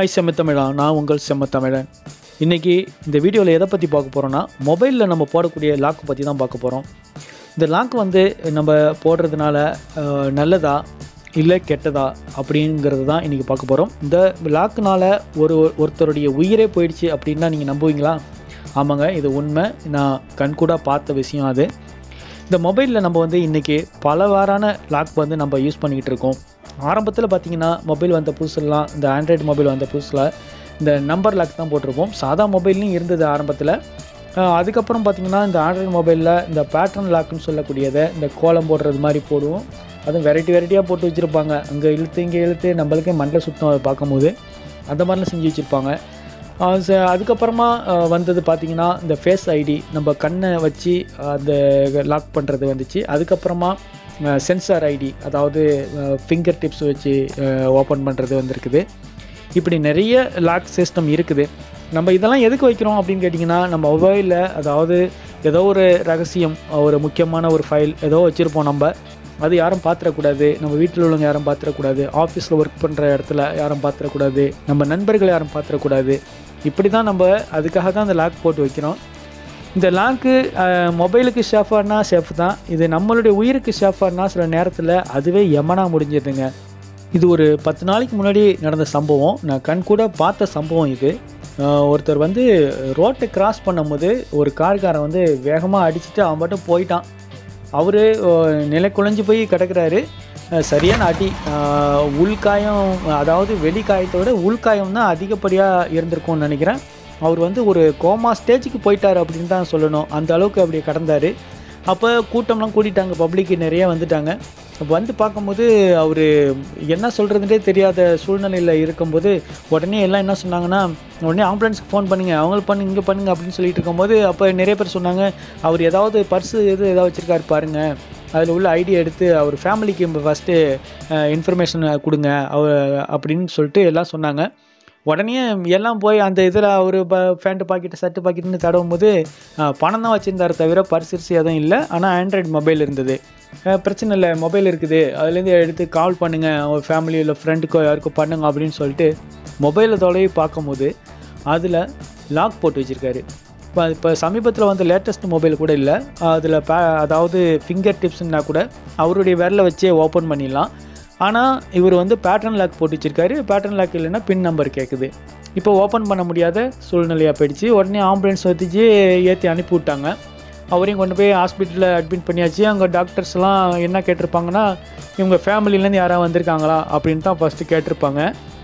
hi செம்மத்தமிழா நான் உங்கள் செம்மத்தமிழன் இன்றைக்கி இந்த வீடியோவில் எதை பற்றி பார்க்க போகிறோன்னா மொபைலில் நம்ம போடக்கூடிய லாக் பற்றி தான் பார்க்க போகிறோம் இந்த லாக் வந்து நம்ம போடுறதுனால அஹ், நல்லதா இல்லை கெட்டதா அப்படிங்கிறது தான் இன்றைக்கி பார்க்க போகிறோம் இந்த லாக்குனால் ஒரு ஒருத்தருடைய உயிரே போயிடுச்சு அப்படின்னா நீங்கள் நம்புவீங்களா ஆமாங்க இது உண்மை நான் கண்கூடாக பார்த்த விஷயம் அது இந்த மொபைலில் நம்ம வந்து இன்றைக்கி பலவாறான லாக் வந்து நம்ம யூஸ் பண்ணிக்கிட்டு இருக்கோம் ஆரம்பத்தில் பார்த்தீங்கன்னா மொபைல் வந்த புதுசுலாம் இந்த ஆண்ட்ராய்டு மொபைல் வந்த புதுசில் இந்த நம்பர் லாக் தான் போட்டிருப்போம் சாதா மொபைல்லையும் இருந்தது ஆரம்பத்தில் அஹ் அதுக்கப்புறம் பார்த்தீங்கன்னா இந்த ஆண்ட்ராய்டு மொபைலில் இந்த பேட்டர்ன் லாக்குன்னு சொல்லக்கூடியதை இந்த கோலம் போடுறது மாதிரி போடுவோம் அதுவும் வெரைட்டி வெரைட்டியாக போட்டு வச்சுருப்பாங்க அங்கே இழுத்து இங்கே இழுத்து நம்மளுக்கே மண்டல சுத்தம் அதை பார்க்கும்போது அந்த மாதிரிலாம் செஞ்சு வச்சுருப்பாங்க ஆஹ் ச- அதுக்கப்புறமா ஆஹ் வந்தது பார்த்தீங்கன்னா இந்த ஃபேஸ் ஐடி நம்ம கண்ணை வச்சு அந்த லாக் பண்ணுறது வந்துச்சு அதுக்கப்புறமா சென்சார் ஐடி அதாவது ஃபிங்கர் டிப்ஸ் வச்சு ஓப்பன் பண்ணுறது வந்திருக்குது இப்படி நிறைய லாக் சிஸ்டம் இருக்குது நம்ம இதெல்லாம் எதுக்கு வைக்கிறோம் அப்படின்னு கேட்டிங்கன்னா நம்ம மொபைலில் அதாவது ஏதோ ஒரு ரகசியம் ஒரு முக்கியமான ஒரு ஃபைல் ஏதோ வச்சுருப்போம் நம்ம அது யாரும் பார்த்துடக்கூடாது நம்ம வீட்டில் உள்ளவங்க யாரும் பார்த்துடக்கூடாது ஆஃபீஸில் ஒர்க் பண்ணுற இடத்துல யாரும் பார்த்துடக்கூடாது நம்ம நண்பர்கள் யாரும் பார்த்துடக்கூடாது இப்படி தான் நம்ம அதுக்காக தான் அந்த லாக் போட்டு வைக்கிறோம் இந்த லாக்கு மொபைலுக்கு ஷேஃபானா சேஃப் தான் இது நம்மளுடைய உயிருக்கு ஷேஃபானா சில நேரத்தில் அதுவே எமனா முடிஞ்சிடுதுங்க இது ஒரு பத்து நாளைக்கு முன்னாடி நடந்த சம்பவம் நான் கண் கூட பார்த்த சம்பவம் இது அஹ் ஒருத்தர் வந்து ரோட்டை கிராஸ் பண்ணும்போது ஒரு கார்காரன் வந்து வேகமாக அடிச்சுட்டு அவன் மட்டும் போயிட்டான் அவர் நிலை குழஞ்சு போய் கிடக்குறாரு அஹ் சரியான அடி அஹ் உள்காயம் அதாவது வெளிக்காயத்தை விட உள்காயம் தான் அதிகப்படியாக இருந்திருக்கும்னு நினைக்கிறேன் அவர் வந்து ஒரு கோமா ஸ்டேஜுக்கு போயிட்டார் அப்படின்னு தான் சொல்லணும் அந்த அளவுக்கு அப்படி கடந்தார் அப்போ கூட்டம்லாம் கூட்டிட்டாங்க பப்ளிக் நிறைய வந்துட்டாங்க அப்ப வந்து பார்க்கும்போது அவர் என்ன சொல்கிறதுனே தெரியாத சூழ்நிலையில் இருக்கும்போது உடனே எல்லாம் என்ன சொன்னாங்கன்னா உடனே ஆம்புலன்ஸ்க்கு ஃபோன் பண்ணுங்க அவங்களுக்கு பண்ணுங்க இங்கே பண்ணுங்க அப்படின்னு சொல்லிட்டு இருக்கும்போது அப்போ நிறைய பேர் சொன்னாங்க அவர் ஏதாவது பர்ஸு எது ஏதாவது வச்சுருக்காரு பாருங்க அதில் உள்ள ஐடியா எடுத்து அவர் ஃபேமிலிக்கு ஃபஸ்ட்டு இன்ஃபர்மேஷன் கொடுங்க அவர் அப்படின்னு சொல்லிட்டு எல்லாம் சொன்னாங்க உடனே எல்லாம் போய் அந்த இதில் அவர் ப பேண்ட்டு பாக்கெட்டு சட்டு பாக்கெட்டுன்னு தடவும் போது அஹ், பணம் தான் வச்சுருந்தாரு தவிர பர்ஸ் எதுவும் இல்லை ஆனால் ஆண்ட்ராய்டு மொபைல் இருந்தது அஹ், பிரச்சனை இல்லை மொபைல் இருக்குது அதுலேருந்து எடுத்து கால் பண்ணுங்கள் உங்கள் ஃபேமிலி இல்லை ஃப்ரெண்டுக்கோ யாருக்கோ பண்ணுங்க அப்படின்னு சொல்லிட்டு மொபைலில் தொலைவி பார்க்கும்போது அதில் லாக் போட்டு வச்சுருக்காரு இப்போ இப்போ சமீபத்தில் வந்து லேட்டஸ்ட் மொபைல் கூட இல்லை அதில் பே அதாவது ஃபிங்கர் டிப்ஸ்னா கூட அவருடைய விரலை வச்சே ஓப்பன் பண்ணிடலாம் ஆனால் இவர் வந்து பேட்டர்ன் லாக் போட்டு வச்சிருக்காரு பேட்டர்ன் லாக் இல்லைன்னா பின் நம்பர் கேட்குது இப்போ ஓப்பன் பண்ண முடியாத சூழ்நிலையாக போயிடுச்சு உடனே ஆம்புலன்ஸ் வச்சுச்சு ஏற்றி அனுப்பி விட்டாங்க அவரையும் கொண்டு போய் ஹாஸ்பிட்டலில் அட்மிட் பண்ணியாச்சு அங்கே டாக்டர்ஸ்லாம் என்ன கேட்டிருப்பாங்கன்னா இவங்க ஃபேமிலிலேருந்து யாராவது வந்திருக்காங்களா அப்படின்னு தான் ஃபஸ்ட்டு கேட்டிருப்பாங்க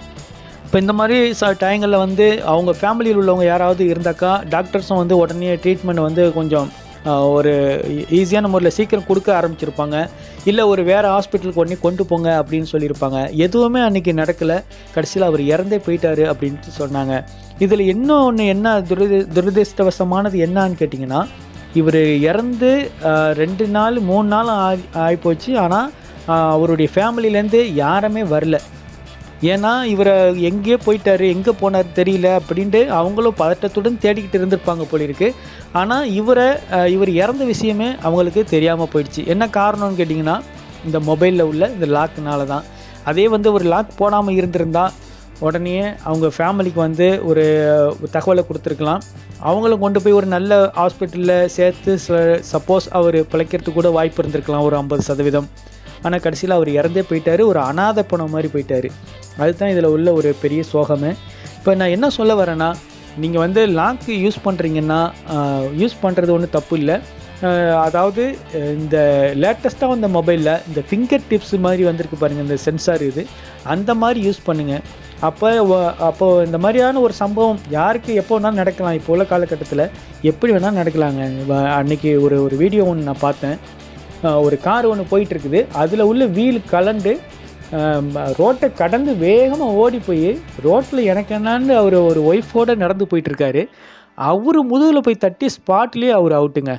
இப்போ இந்த மாதிரி ச டயங்களில் வந்து அவங்க ஃபேமிலியில் உள்ளவங்க யாராவது இருந்தாக்கா டாக்டர்ஸும் வந்து உடனே ட்ரீட்மெண்ட் வந்து கொஞ்சம் ஆஹ், ஒரு ஈஸியான முறையில் சீக்கிரம் கொடுக்க ஆரம்பிச்சிருப்பாங்க இல்லை ஒரு வேறு ஹாஸ்பிட்டலுக்கு உடனே கொண்டு போங்க அப்படின்னு சொல்லியிருப்பாங்க எதுவுமே அன்றைக்கி நடக்கலை கடைசியில் அவர் இறந்தே போயிட்டாரு அப்படின்ட்டு சொன்னாங்க இதில் இன்னும் ஒன்று என்ன துரதி துரதிருஷ்டவசமானது என்னன்னு கேட்டிங்கன்னா இவர் இறந்து ஆஹ், ரெண்டு நாள் மூணு நாள் ஆகி ஆகிப்போச்சு ஆனால் அவருடைய ஃபேமிலியிலேருந்து யாருமே வரல ஏன்னா இவரை எங்கேயோ போயிட்டாரு எங்கே போனார் தெரியல அப்படின்ட்டு அவங்களும் பதட்டத்துடன் தேடிக்கிட்டு இருந்திருப்பாங்க போல இருக்கு ஆனால் இவரை அஹ், இவர் இறந்த விஷயமே அவங்களுக்கு தெரியாமல் போயிடுச்சு என்ன காரணம்னு கேட்டிங்கன்னா இந்த மொபைலில் உள்ள இந்த லாக்குனால தான் அதே வந்து ஒரு லாக் போடாமல் இருந்திருந்தா உடனே அவங்க ஃபேமிலிக்கு வந்து ஒரு தகவலை கொடுத்துருக்கலாம் அவங்களும் கொண்டு போய் ஒரு நல்ல ஹாஸ்பிட்டலில் சேர்த்து சப்போஸ் அவர் பிழைக்கிறதுக்கு கூட வாய்ப்பு இருந்திருக்கலாம் ஒரு ஐம்பது சதவீதம் ஆனால் கடைசியில் அவர் இறந்தே போயிட்டாரு ஒரு அனாதை பணம் மாதிரி போயிட்டாரு அதுதான் இதில் உள்ள ஒரு பெரிய சோகமே இப்போ நான் என்ன சொல்ல வரேன்னா நீங்கள் வந்து லாக்கு யூஸ் பண்ணுறீங்கன்னா யூஸ் பண்ணுறது ஒன்றும் தப்பு இல்லை அதாவது அஹ், இந்த லேட்டஸ்ட்டாக வந்த மொபைலில் இந்த ஃபிங்கர் டிப்ஸ் மாதிரி வந்திருக்கு பாருங்கள் இந்த சென்சார் இது அந்த மாதிரி யூஸ் பண்ணுங்கள் அப்போ அப்போ இந்த மாதிரியான ஒரு சம்பவம் யாருக்கு எப்போ வேணாலும் நடக்கலாம் இப்போ உள்ள காலகட்டத்தில் எப்படி வேணாலும் நடக்கலாங்க வ- அன்னைக்கு ஒரு ஒரு வீடியோ ஒன்று நான் பார்த்தேன் அஹ் ஒரு கார் ஒன்று போயிட்டு இருக்குது அதில் உள்ள வீல் கலண்டு ரோட்டை கடந்து வேகமாக ஓடி போய் ரோட்டில் எனக்கு என்னான்னு அவர் ஒரு ஒய்ஃபோட நடந்து போயிட்டு இருக்காரு அவர் முதுகில் போய் தட்டி ஸ்பாட்லேயே அவர் அவுட்டுங்க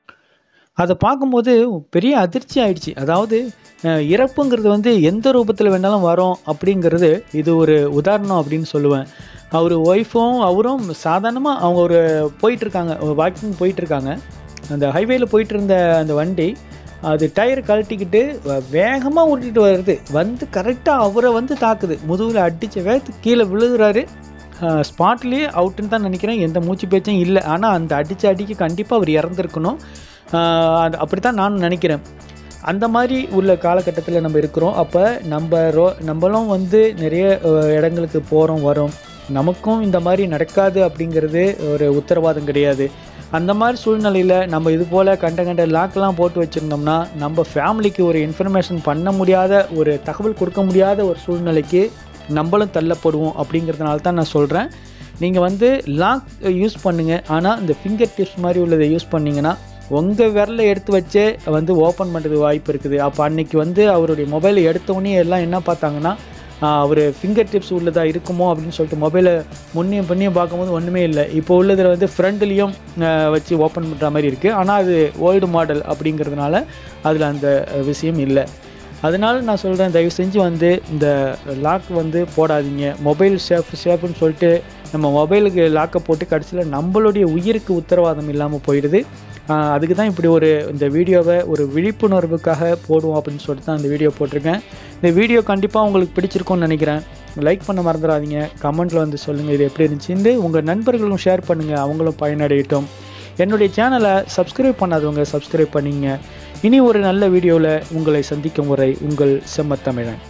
அதை பார்க்கும்போது பெரிய அதிர்ச்சி ஆயிடுச்சு அதாவது அஹ், இறப்புங்கிறது வந்து எந்த ரூபத்தில் வேணாலும் வரும் அப்படிங்கிறது இது ஒரு உதாரணம் அப்படின்னு சொல்லுவேன் அவர் ஒய்ஃபும் அவரும் சாதாரணமாக அவங்க ஒரு போயிட்டுருக்காங்க வாக்கிங் போயிட்டுருக்காங்க அந்த ஹைவேல போயிட்டு இருந்த அந்த வண்டி அது டயர் கழட்டிக்கிட்டு வேகமாக ஓட்டிகிட்டு வருது வந்து கரெக்டாக அவரை வந்து தாக்குது முதுகில் அடித்த வேகத்து கீழே விழுகிறாரு ஸ்பாட்லேயே அவுட்டுன்னு தான் நினைக்கிறேன் எந்த மூச்சு பேச்சும் இல்லை ஆனால் அந்த அடித்த அடிக்கு கண்டிப்பாக அவர் இறந்துருக்கணும் அப்படி தான் நான் நினைக்கிறேன் அந்த மாதிரி உள்ள காலகட்டத்தில் நம்ம இருக்கிறோம் அப்போ நம்ம ரோ நம்மளும் வந்து நிறைய அஹ், இடங்களுக்கு போகிறோம் வரோம் நமக்கும் இந்த மாதிரி நடக்காது அப்படிங்கிறது ஒரு உத்தரவாதம் கிடையாது அந்த மாதிரி சூழ்நிலையில் நம்ம இது போல் கண்ட கண்ட லாக்கெல்லாம் போட்டு வச்சுருந்தோம்னா நம்ம ஃபேமிலிக்கு ஒரு இன்ஃபர்மேஷன் பண்ண முடியாத ஒரு தகவல் கொடுக்க முடியாத ஒரு சூழ்நிலைக்கு நம்மளும் தள்ளப்படுவோம் அப்படிங்கிறதுனால தான் நான் சொல்கிறேன் நீங்கள் வந்து லாக் யூஸ் பண்ணுங்கள் ஆனால் இந்த ஃபிங்கர் டிப்ஸ் மாதிரி உள்ளதை யூஸ் பண்ணிங்கன்னா உங்கள் விரலை எடுத்து வச்சே வந்து ஓப்பன் பண்ணுறது வாய்ப்பு இருக்குது அப்போ அன்னைக்கு வந்து அவருடைய மொபைலை எடுத்தோடனே எல்லாம் என்ன பார்த்தாங்கன்னா அவர் ஃபிங்கர் டிப்ஸ் உள்ளதாக இருக்குமோ அப்படின்னு சொல்லிட்டு மொபைலை முன்னையும் பின்னையும் பார்க்கும்போது ஒன்றுமே இல்லை இப்போ உள்ளதில் வந்து ஃப்ரண்ட்லேயும் வச்சு ஓப்பன் பண்ணுற மாதிரி இருக்குது ஆனால் அது ஓல்டு மாடல் அப்படிங்கிறதுனால அதில் அந்த அஹ், விஷயம் இல்லை அதனால நான் சொல்கிறேன் தயவு செஞ்சு வந்து இந்த லாக் வந்து போடாதீங்க மொபைல் சேஃப் சேஃப்னு சொல்லிட்டு நம்ம மொபைலுக்கு லாக்கை போட்டு கடைசியில் நம்மளுடைய உயிருக்கு உத்தரவாதம் இல்லாமல் போயிடுது ஆஹ் அதுக்கு தான் இப்படி ஒரு இந்த வீடியோவை ஒரு விழிப்புணர்வுக்காக போடுவோம் அப்படின்னு சொல்லிட்டு தான் இந்த வீடியோ போட்டிருக்கேன் இந்த வீடியோ கண்டிப்பாக உங்களுக்கு பிடிச்சிருக்கும்னு நினைக்கிறேன் லைக் பண்ண மறந்துடாதீங்க கமெண்ட்டில் வந்து சொல்லுங்கள் இது எப்படி இருந்துச்சுன்னு உங்கள் நண்பர்களும் ஷேர் பண்ணுங்கள் அவங்களும் பயனடையட்டும் என்னுடைய சேனலை சப்ஸ்கிரைப் பண்ணாதவங்க சப்ஸ்கிரைப் பண்ணிங்க இனி ஒரு நல்ல வீடியோவில் உங்களை சந்திக்கும் வரை உங்கள் செம்மத்தமிழன்